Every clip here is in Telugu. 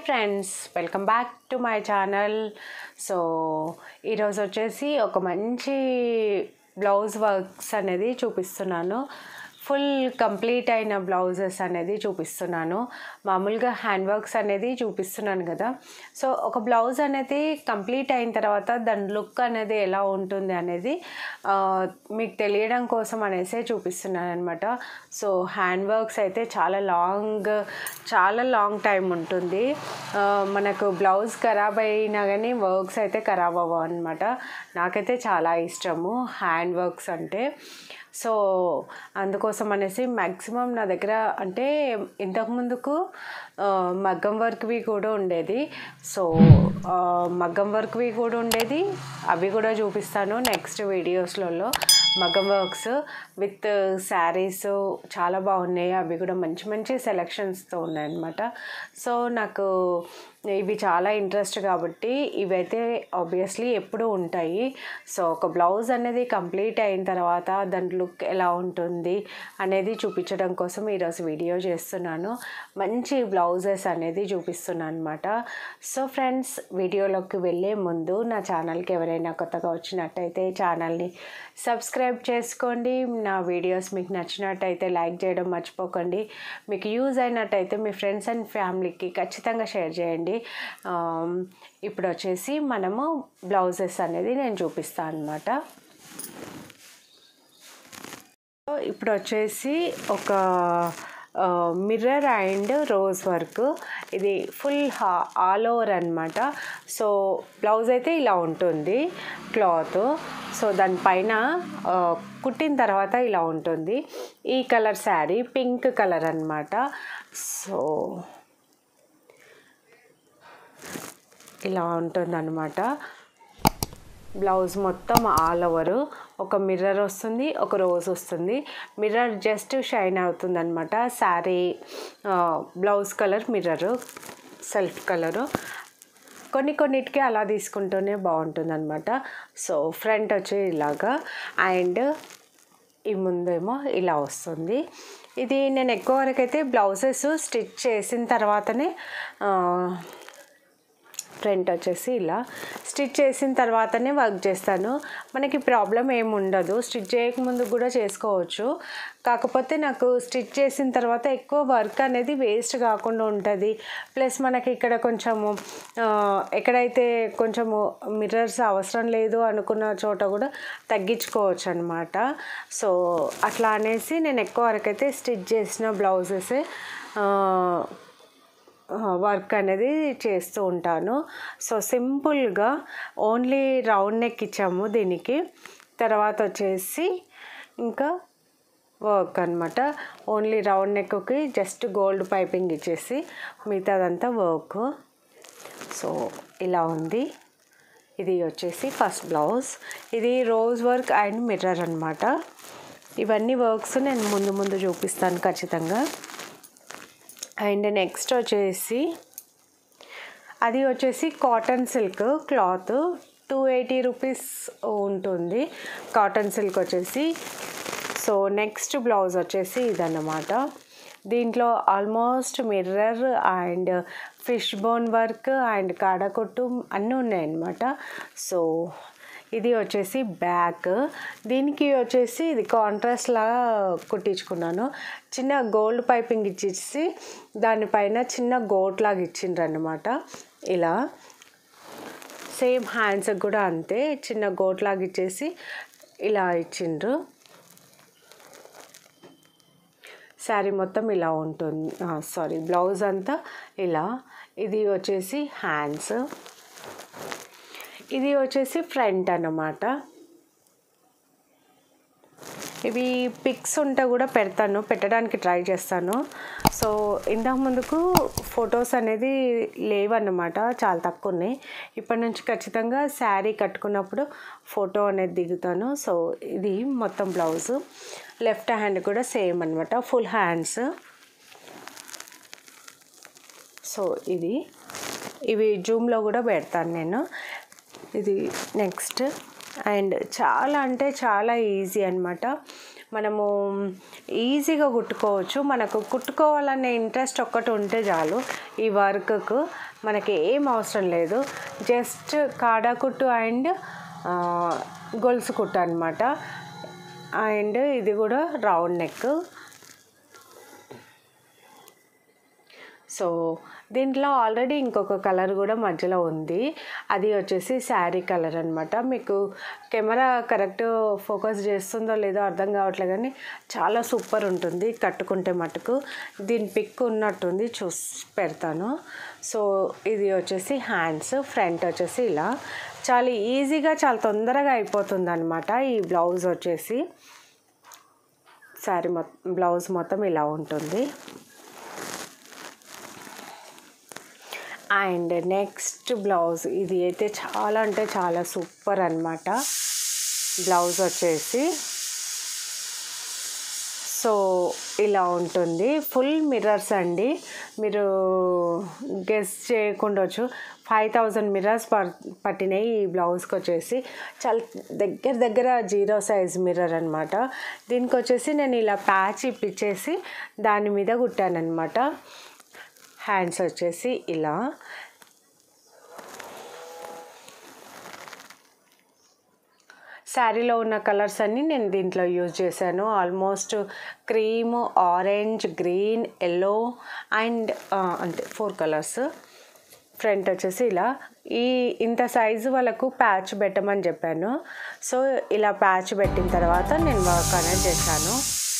friends welcome back to my channel so ఈరోజు వచ్చేసి ఒక మంచి బ్లౌజ్ వర్క్స్ అనేది చూపిస్తున్నాను ఫుల్ కంప్లీట్ అయిన బ్లౌజెస్ అనేది చూపిస్తున్నాను మామూలుగా హ్యాండ్ వర్క్స్ అనేది చూపిస్తున్నాను కదా సో ఒక బ్లౌజ్ అనేది కంప్లీట్ అయిన తర్వాత దాని లుక్ అనేది ఎలా ఉంటుంది అనేది ఆ, మీకు తెలియడం కోసం అనేసే చూపిస్తున్నాను అనమాట సో హ్యాండ్ వర్క్స్ అయితే చాలా లాంగ్ చాలా లాంగ్ టైం ఉంటుంది ఆ, మనకు బ్లౌజ్ ఖరాబ్ అయినా కానీ వర్క్స్ అయితే ఖరాబ్ అవ్వవు అనమాట నాకైతే చాలా ఇష్టము హ్యాండ్ వర్క్స్ అంటే సో అందుకోసం అనేసి మ్యాక్సిమం నా దగ్గర అంటే ఇంతకు ముందుకు ఆ, మగ్గం వర్క్వి కూడా ఉండేది సో ఆ, మగ్గం వర్క్వి కూడా ఉండేది అవి కూడా చూపిస్తాను నెక్స్ట్ వీడియోస్లలో మగ్గం వర్క్స్ విత్ శారీస్ చాలా బాగున్నాయి అవి కూడా మంచి మంచి సెలెక్షన్స్తో ఉన్నాయన్నమాట సో నాకు ఇవి చాలా ఇంట్రెస్ట్ కాబట్టి ఇవైతే ఆబ్వియస్లీ ఎప్పుడూ ఉంటాయి సో ఒక బ్లౌజ్ అనేది కంప్లీట్ అయిన తర్వాత దాని లుక్ ఎలా ఉంటుంది అనేది చూపించడం కోసం ఈరోజు వీడియో చేస్తున్నాను మంచి బ్లౌజెస్ అనేది చూపిస్తున్నాను అనమాట సో ఫ్రెండ్స్ వీడియోలోకి వెళ్ళే ముందు నా ఛానల్కి ఎవరైనా కొత్తగా వచ్చినట్టయితే ఛానల్ని సబ్స్క్రైబ్ చేసుకోండి నా వీడియోస్ మీకు నచ్చినట్టయితే లైక్ చేయడం మర్చిపోకండి మీకు యూజ్ అయినట్టయితే మీ ఫ్రెండ్స్ అండ్ ఫ్యామిలీకి ఖచ్చితంగా షేర్ చేయండి ఆమ్, ఇప్పుడు వచ్చేసి మనము బ్లౌజెస్ అనేది నేను చూపిస్తాను అనమాట ఇప్పుడు వచ్చేసి ఒక మిర్రర్ అండ్ రోజ్ వర్క్ ఇది ఫుల్ ఆల్ ఓవర్ అనమాట సో బ్లౌజ్ అయితే ఇలా ఉంటుంది క్లాత్ సో దానిపైన ఆ, కుట్టిన తర్వాత ఇలా ఉంటుంది ఈ కలర్ శారీ పింక్ కలర్ అనమాట సో ఇలా ఉంటుందన్నమాట బ్లౌజ్ మొత్తం ఆల్ ఓవర్ ఒక మిర్రర్ వస్తుంది ఒక రోజ్ వస్తుంది మిర్రర్ జస్ట్ షైన్ అవుతుంది అనమాట sari blouse colour mirror self colour కొన్ని కొన్నిటికి అలా తీసుకుంటూనే బాగుంటుంది అనమాట సో ఫ్రంట్ వచ్చి ఇలాగా అండ్ ఈ ముందేమో ఇలా వస్తుంది ఇది నేను ఎక్కువ వరకు అయితే బ్లౌజెస్ స్టిచ్ చేసిన తర్వాతనే ఆ, ఫ్రంట్ వచ్చేసి ఇలా స్టిచ్ చేసిన తర్వాతనే వర్క్ చేస్తాను మనకి ప్రాబ్లం ఏమి ఉండదు స్టిచ్ చేయకముందు కూడా చేసుకోవచ్చు కాకపోతే నాకు స్టిచ్ చేసిన తర్వాత ఎక్కువ వర్క్ అనేది వేస్ట్ కాకుండా ఉంటుంది ప్లస్ మనకి ఇక్కడ కొంచెము ఆ, ఎక్కడైతే కొంచెము మిర్రర్స్ అవసరం లేదు అనుకున్న చోట కూడా తగ్గించుకోవచ్చు అనమాట సో అట్లా అనేసి నేను ఎక్కువ వరకు అయితే స్టిచ్ చేసిన బ్లౌజెసే వర్క్ అనేది చేస్తూ ఉంటాను సో సింపుల్గా ఓన్లీ రౌండ్ నెక్ ఇచ్చాము దీనికి తర్వాత వచ్చేసి ఇంకా వర్క్ అనమాట ఓన్లీ రౌండ్ నెక్కి జస్ట్ గోల్డ్ పైపింగ్ ఇచ్చేసి మిగతాదంతా వర్క్ సో ఇలా ఉంది ఇది వచ్చేసి ఫస్ట్ బ్లౌజ్ ఇది రోజ్ వర్క్ అండ్ మిర్రర్ అనమాట ఇవన్నీ వర్క్స్ నేను ముందు ముందు చూపిస్తాను ఖచ్చితంగా అండ్ నెక్స్ట్ వచ్చేసి అది వచ్చేసి cotton silk cloth two eighty rupees cotton కాటన్ సిల్క్ వచ్చేసి సో నెక్స్ట్ బ్లౌజ్ వచ్చేసి ఇదన్నమాట దీంట్లో almost mirror and fishbone work and కాడకొట్టు అన్నీ ఉన్నాయన్నమాట సో ఇది వచ్చేసి బ్యాక్ దీనికి వచ్చేసి ఇది కాంట్రాస్ట్ లాగా కుట్టించుకున్నాను చిన్న గోల్డ్ పైపింగ్ ఇచ్చేసి దానిపైన చిన్న గోట్ లాగా ఇచ్చిండ్రు అనమాట ఇలా సేమ్ హ్యాండ్స్కి కూడా అంతే చిన్న గోట్ లాగా ఇచ్చేసి ఇలా ఇచ్చిండ్రు శారీ మొత్తం ఇలా ఉంటుంది సారీ బ్లౌజ్ అంతా ఇలా ఇది వచ్చేసి హ్యాండ్స్ ఇది వచ్చేసి ఫ్రంట్ అన్నమాట ఇవి పిక్స్ ఉంటే కూడా పెడతాను పెట్టడానికి ట్రై చేస్తాను సో ఇంతకు ముందుకు ఫొటోస్ అనేది లేవన్నమాట చాలా తక్కువ ఉన్నాయి ఇప్పటి నుంచి ఖచ్చితంగా శారీ కట్టుకున్నప్పుడు ఫోటో అనేది దిగుతాను సో ఇది మొత్తం బ్లౌజ్ లెఫ్ట్ హ్యాండ్ కూడా సేమ్ అనమాట ఫుల్ హ్యాండ్స్ సో ఇది ఇవి జూమ్లో కూడా పెడతాను నేను ఇది నెక్స్ట్ అండ్ చాలా అంటే చాలా ఈజీ అనమాట మనము ఈజీగా కుట్టుకోవచ్చు మనకు కుట్టుకోవాలనే ఇంట్రెస్ట్ ఒక్కటి ఉంటే చాలు ఈ వర్క్కు మనకి ఏం అవసరం లేదు జస్ట్ కాడా కుట్టు అండ్ గొలుసు కుట్టు అనమాట అండ్ ఇది కూడా రౌండ్ నెక్ సో దీంట్లో ఆల్రెడీ ఇంకొక కలర్ కూడా మధ్యలో ఉంది అది వచ్చేసి శారీ కలర్ అనమాట మీకు కెమెరా కరెక్ట్ ఫోకస్ చేస్తుందో లేదో అర్థం కావట్లేదు కానీ చాలా సూపర్ ఉంటుంది కట్టుకుంటే మటుకు దీని పిక్ ఉన్నట్టుంది చూసి పెడతాను సో ఇది వచ్చేసి హ్యాండ్స్ ఫ్రంట్ వచ్చేసి ఇలా చాలా ఈజీగా చాలా తొందరగా అయిపోతుంది అనమాట ఈ బ్లౌజ్ వచ్చేసి శారీ మొత్తం బ్లౌజ్ మొత్తం ఇలా ఉంటుంది అండ్ నెక్స్ట్ బ్లౌజ్ ఇది అయితే చాలా అంటే చాలా సూపర్ అనమాట బ్లౌజ్ వచ్చేసి సో ఇలా ఉంటుంది ఫుల్ మిర్రర్స్ అండి మీరు గెస్ చేయకుండొచ్చు ఫైవ్ థౌజండ్ మిర్రర్స్ పట్టినాయి ఈ బ్లౌజ్కి వచ్చేసి చాలా దగ్గర దగ్గర జీరో సైజ్ మిర్రర్ అనమాట దీనికి వచ్చేసి నేను ఇలా ప్యాచ్ ఇప్పించేసి దాని మీద కుట్టానమాట హ్యాండ్స్ వచ్చేసి ఇలా శారీలో ఉన్న కలర్స్ అన్నీ నేను దీంట్లో యూజ్ చేశాను almost cream orange green yellow and అంతే ఫోర్ కలర్స్ ఫ్రంట్ వచ్చేసి ఇలా ఈ ఇంత సైజు వాళ్ళకు ప్యాచ్ పెట్టమని చెప్పాను సో ఇలా ప్యాచ్ పెట్టిన తర్వాత నేను వర్క్ అనేది చేశాను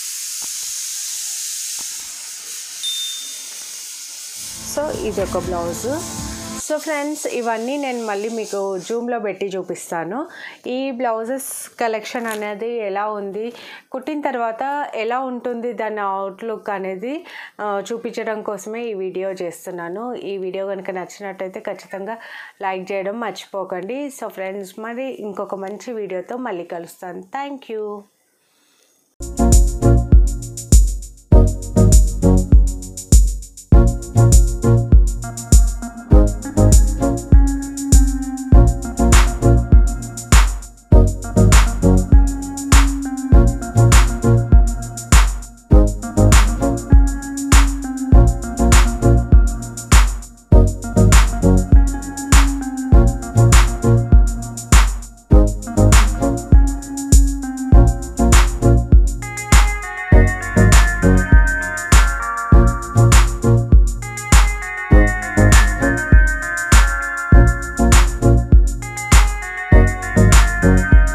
సో ఇది ఒక బ్లౌజ్ సో ఫ్రెండ్స్ ఇవన్నీ నేను మళ్ళీ మీకు జూమ్లో పెట్టి చూపిస్తాను ఈ బ్లౌజెస్ కలెక్షన్ అనేది ఎలా ఉంది కుట్టిన తర్వాత ఎలా ఉంటుంది దాని అవుట్లుక్ అనేది ఆ, చూపించడం కోసమే ఈ వీడియో చేస్తున్నాను ఈ వీడియో కనుక నచ్చినట్టయితే ఖచ్చితంగా లైక్ చేయడం మర్చిపోకండి సో ఫ్రెండ్స్ మరి ఇంకొక మంచి వీడియోతో మళ్ళీ కలుస్తాను థ్యాంక్ యూ Thank